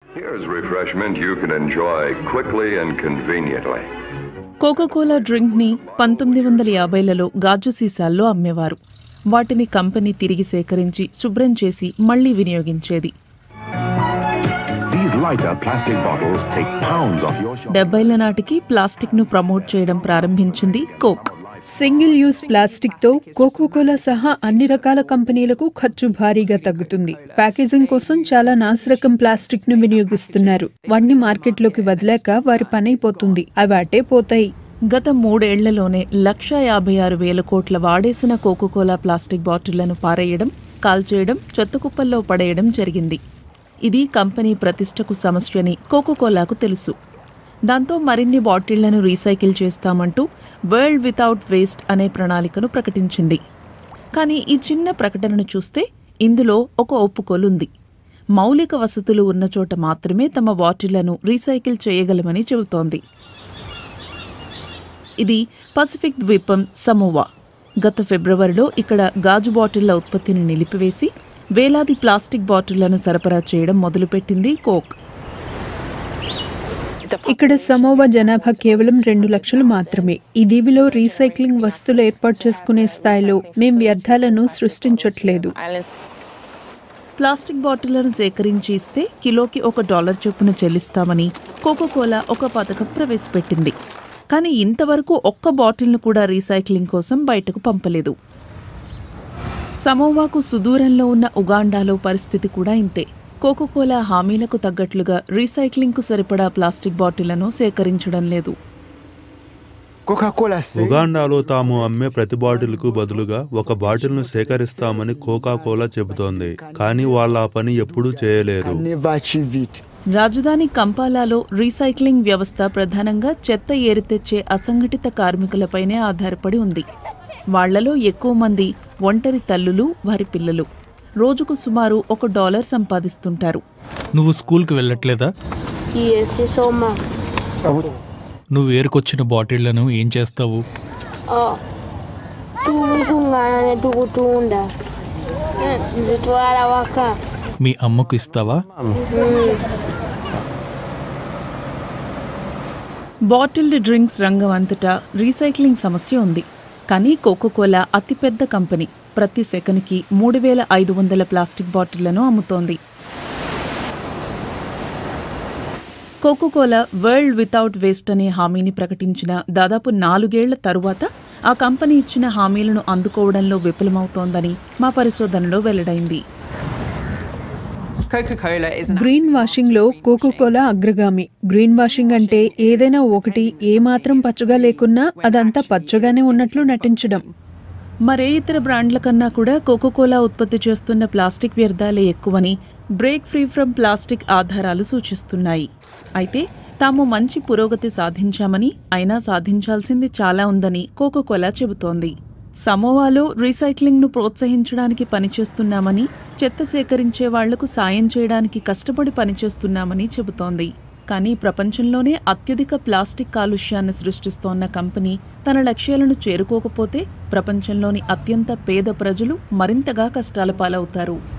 Here's refreshment you can enjoy quickly and conveniently. Coca Cola డ్రింక్ని పంతొమ్మిది వందల యాభైలలో గాజు సీసాల్లో అమ్మేవారు వాటిని కంపెనీ తిరిగి సేకరించి శుభ్రం చేసి మళ్లీ వినియోగించేది These lighter plastic bottles take pounds off your shoulder. డెబ్బైల నాటికి ప్లాస్టిక్ను ప్రమోట్ చేయడం ప్రారంభించింది కోక్ సింగిల్ యూస్ ప్లాస్టిక్ తో కోకోకోలా సహా అన్ని రకాల కంపెనీలకు ఖర్చు భారీగా తగ్గుతుంది ప్యాకేజింగ్ కోసం చాలా నాసిరకం ప్లాస్టిక్ ను వినియోగిస్తున్నారు వాటిని మార్కెట్లోకి వదిలాక వారి పనైపోతుంది అవి అటే పోతాయి గత మూడేళ్లలోనే లక్ష యాభై ఆరు వేల కోట్ల వాడేసిన కోకోకోలా ప్లాస్టిక్ బాటిళ్లను పారేయడం కాల్చేయడం చెత్తకుప్పల్లో పడేయడం జరిగింది ఇది కంపెనీ ప్రతిష్టకు సమస్యని కోకోకోలాకు తెలుసు దాంతో మరిన్ని బాటిళ్లను రీసైకిల్ చేస్తామంటూ వరల్డ్ వితౌట్ వేస్ట్ అనే ప్రణాళికను ప్రకటించింది కానీ ఈ చిన్న ప్రకటనను చూస్తే ఇందులో ఒక ఒప్పుకోలుంది మౌలిక వసతులు ఉన్న చోట మాత్రమే తమ బాటిళ్లను రీసైకిల్ చేయగలమని చెబుతోంది ఇది పసిఫిక్ ద్వీపం సమోవా గత ఫిబ్రవరిలో ఇక్కడ గాజు బాటిళ్ల ఉత్పత్తిని నిలిపివేసి వేలాది ప్లాస్టిక్ బాటిళ్లను సరఫరా చేయడం మొదలుపెట్టింది కోక్ ఇక్కడ సమోవా జనాభా కేవలం రెండు లక్షలు మాత్రమే ఈ దీవిలో రీసైక్లింగ్ వస్తువులు ఏర్పాటు చేసుకునే స్థాయిలో మేం వ్యర్థాలను సృష్టించట్లేదు ప్లాస్టిక్ బాటిళ్లను సేకరించి ఇస్తే కిలోకి ఒక డాలర్ చొప్పున చెల్లిస్తామని కోకోకోలా ఒక పథకం ప్రవేశపెట్టింది కానీ ఇంతవరకు ఒక్క బాటిల్ను కూడా రీసైక్లింగ్ కోసం బయటకు పంపలేదు సమోవాకు సుదూరంలో ఉన్న ఉగాండాలో పరిస్థితి కూడా ఇంతే కోకోకోలా హామీలకు తగ్గట్లుగా రీసైక్లింగ్కు సరిపడా ప్లాస్టిక్ బాటిళ్లను సేకరించడం లేదు Coca-Cola says ఉగాండాలో తాము అమ్మే ప్రతి బాటిల్కు బదులుగా ఒక బాటిల్ను సేకరిస్తామని కోకా కోలా చెబుతోంది కానీ వాళ్ళ ఆ పని ఎప్పుడూ చేయలేరు can never achieve it. రాజధాని కంపాలాలో రీసైక్లింగ్ వ్యవస్థ ప్రధానంగా చెత్త ఏరితెచ్చే అసంఘటిత కార్మికులపైనే ఆధారపడి ఉంది వాళ్లలో ఎక్కువ మంది ఒంటరి తల్లులు వారి పిల్లలు రోజుకు సుమారు ఒక డాలర్ సంపాదిస్తుంటారు నువ్వు స్కూల్కి వెళ్ళట్లేదా Yes, soma. నువ్వు ఏరుకొచ్చిన బాటిళ్లను ఏం చేస్తావు Oh. Tukungana ne tukutunda. Nzitwala waka. మీ అమ్మకు ఇస్తావా బాటిల్డ్ డ్రింక్స్ రంగం అంతటా రీసైక్లింగ్ సమస్య ఉంది కానీ కోకోకోలా అతిపెద్ద కంపెనీ ప్రతి సెకనుకి మూడు వేల ఐదు వందల ప్లాస్టిక్ బాటిళ్లను అమ్ముతోంది కోకోకోలా వరల్డ్ వితౌట్ వేస్ట్ అనే హామీని ప్రకటించిన దాదాపు నాలుగేళ్ల తరువాత ఆ కంపెనీ ఇచ్చిన హామీలను అందుకోవడంలో విఫలమవుతోందని మా పరిశోధనలో వెల్లడైంది Coca-Cola is an green washing లో కోకోకోలా అగ్రగామి గ్రీన్ వాషింగ్ అంటే ఏదైనా ఒకటి ఏమాత్రం పచ్చగా లేకున్నా అదంతా పచ్చగానే ఉన్నట్లు నటించడం మరే ఇతర బ్రాండ్ల కన్నా కూడా కోకోకోలా ఉత్పత్తి చేస్తున్న ప్లాస్టిక్ వ్యర్థాలే ఎక్కువని బ్రేక్ ఫ్రీ ఫ్రమ్ ప్లాస్టిక్ ఆధారాలు సూచిస్తున్నాయి అయితే తాము మంచి పురోగతి సాధించామని అయినా సాధించాల్సింది చాలా ఉందని కోకోకోలా చెబుతోంది సమోవాలో రీసైక్లింగ్ను ప్రోత్సహించడానికి పనిచేస్తున్నామని చెత్త సేకరించే వాళ్లకు సాయం చేయడానికి కష్టపడి పనిచేస్తున్నామని చెబుతోంది కానీ ప్రపంచంలోనే అత్యధిక ప్లాస్టిక్ కాలుష్యాన్ని సృష్టిస్తోన్న కంపెనీ తన లక్ష్యాలను చేరుకోకపోతే ప్రపంచంలోని అత్యంత పేద ప్రజలు మరింతగా కష్టాల పాలవుతారు